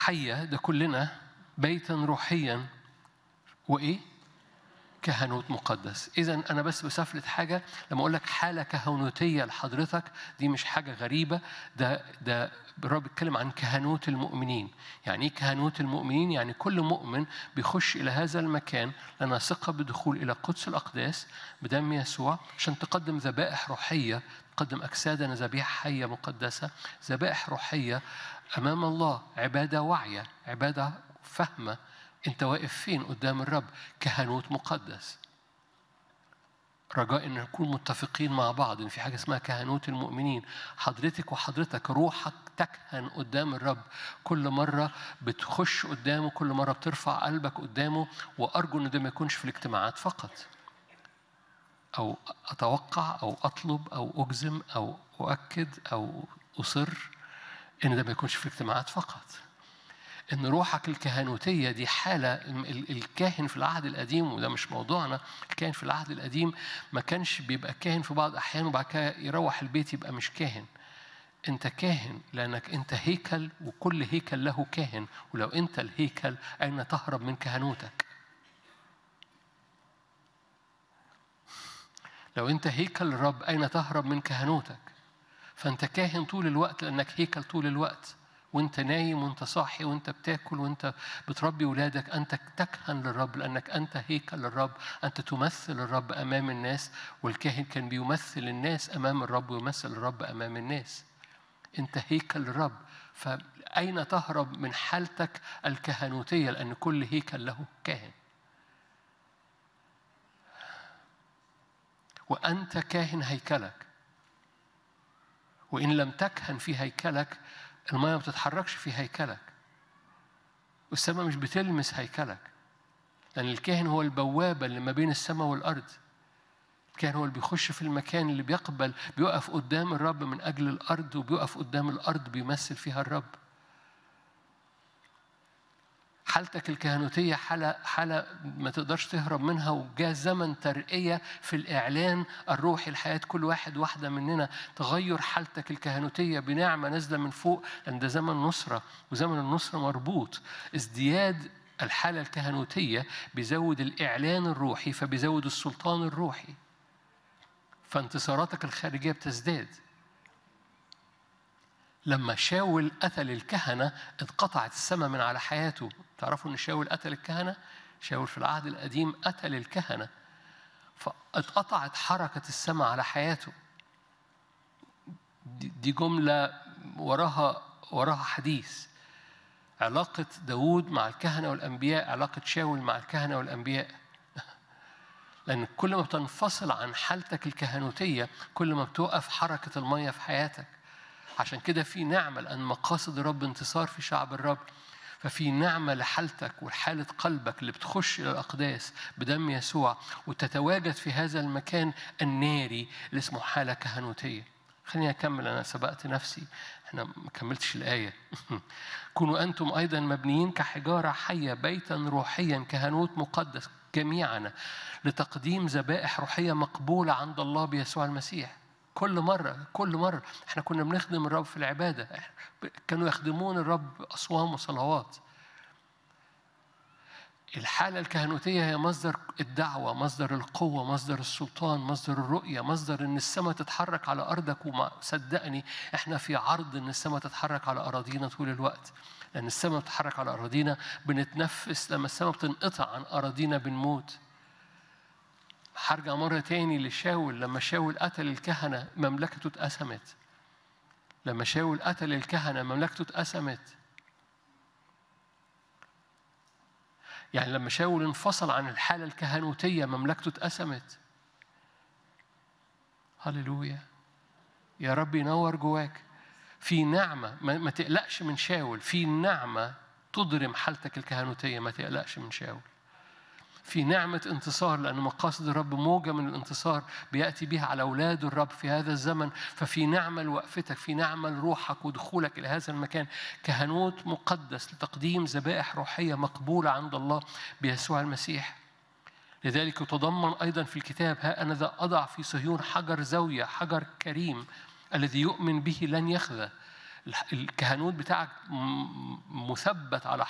حية ده كلنا بيتا روحيا وإيه؟ كهنوت مقدس إذا أنا بس بسفلت حاجة لما أقول لك حالة كهنوتية لحضرتك دي مش حاجة غريبة ده ده الرب بيتكلم عن كهنوت المؤمنين يعني إيه كهنوت المؤمنين يعني كل مؤمن بيخش إلى هذا المكان لنا ثقة بالدخول إلى قدس الأقداس بدم يسوع عشان تقدم ذبائح روحية تقدم أجسادنا ذبيحة حية مقدسة ذبائح روحية أمام الله عبادة واعية عبادة فاهمة أنت واقف فين قدام الرب كهنوت مقدس رجاء ان نكون متفقين مع بعض ان في حاجه اسمها كهنوت المؤمنين حضرتك وحضرتك روحك تكهن قدام الرب كل مره بتخش قدامه كل مره بترفع قلبك قدامه وارجو ان ده ما يكونش في الاجتماعات فقط او اتوقع او اطلب او اجزم او اؤكد او اصر ان ده ما يكونش في الاجتماعات فقط ان روحك الكهنوتيه دي حاله الكاهن في العهد القديم وده مش موضوعنا الكاهن في العهد القديم ما كانش بيبقى كاهن في بعض الاحيان وبعد كده يروح البيت يبقى مش كاهن انت كاهن لانك انت هيكل وكل هيكل له كاهن ولو انت الهيكل اين تهرب من كهنوتك لو انت هيكل الرب اين تهرب من كهنوتك فانت كاهن طول الوقت لانك هيكل طول الوقت وانت نايم وانت صاحي وانت بتاكل وانت بتربي ولادك انت تكهن للرب لانك انت هيكل للرب انت تمثل الرب امام الناس والكاهن كان بيمثل الناس امام الرب ويمثل الرب امام الناس انت هيكل للرب فاين تهرب من حالتك الكهنوتيه لان كل هيكل له كاهن وانت كاهن هيكلك وان لم تكهن في هيكلك المية ما بتتحركش في هيكلك والسماء مش بتلمس هيكلك لأن الكاهن هو البوابة اللي ما بين السماء والأرض الكاهن هو اللي بيخش في المكان اللي بيقبل بيقف قدام الرب من أجل الأرض وبيقف قدام الأرض بيمثل فيها الرب حالتك الكهنوتية حالة حالة ما تقدرش تهرب منها وجاء زمن ترقية في الإعلان الروحي لحياة كل واحد واحدة مننا تغير حالتك الكهنوتية بنعمة نازلة من فوق لأن ده زمن نصرة وزمن النصرة مربوط ازدياد الحالة الكهنوتية بيزود الإعلان الروحي فبيزود السلطان الروحي فانتصاراتك الخارجية بتزداد لما شاول قتل الكهنة اتقطعت السماء من على حياته تعرفوا ان شاول قتل الكهنة شاول في العهد القديم قتل الكهنة فاتقطعت حركة السماء على حياته دي جملة وراها وراها حديث علاقة داود مع الكهنة والأنبياء علاقة شاول مع الكهنة والأنبياء لأن كل ما بتنفصل عن حالتك الكهنوتية كل ما بتوقف حركة المية في حياتك عشان كده في نعمة لأن مقاصد الرب انتصار في شعب الرب ففي نعمة لحالتك وحالة قلبك اللي بتخش إلى الأقداس بدم يسوع وتتواجد في هذا المكان الناري اللي اسمه حالة كهنوتية خليني أكمل أنا سبقت نفسي احنا ما كملتش الآية كونوا أنتم أيضا مبنيين كحجارة حية بيتا روحيا كهنوت مقدس جميعنا لتقديم ذبائح روحية مقبولة عند الله بيسوع المسيح كل مرة كل مرة احنا كنا بنخدم الرب في العبادة كانوا يخدمون الرب أصوام وصلوات الحالة الكهنوتية هي مصدر الدعوة مصدر القوة مصدر السلطان مصدر الرؤية مصدر إن السماء تتحرك على أرضك وما صدقني إحنا في عرض إن السماء تتحرك على أراضينا طول الوقت لأن السماء بتتحرك على أراضينا بنتنفس لما السماء بتنقطع عن أراضينا بنموت هرجع مرة تاني لشاول لما شاول قتل الكهنة مملكته اتقسمت لما شاول قتل الكهنة مملكته اتقسمت يعني لما شاول انفصل عن الحالة الكهنوتية مملكته اتقسمت هللويا يا رب ينور جواك في نعمة ما تقلقش من شاول في نعمة تضرم حالتك الكهنوتية ما تقلقش من شاول في نعمة انتصار لأن مقاصد الرب موجة من الانتصار بيأتي بها على أولاد الرب في هذا الزمن ففي نعمة لوقفتك في نعمة لروحك ودخولك إلى هذا المكان كهنوت مقدس لتقديم ذبائح روحية مقبولة عند الله بيسوع المسيح لذلك يتضمن أيضا في الكتاب ها أنا ذا أضع في صهيون حجر زاوية حجر كريم الذي يؤمن به لن يخذى الكهنوت بتاعك م- مثبت على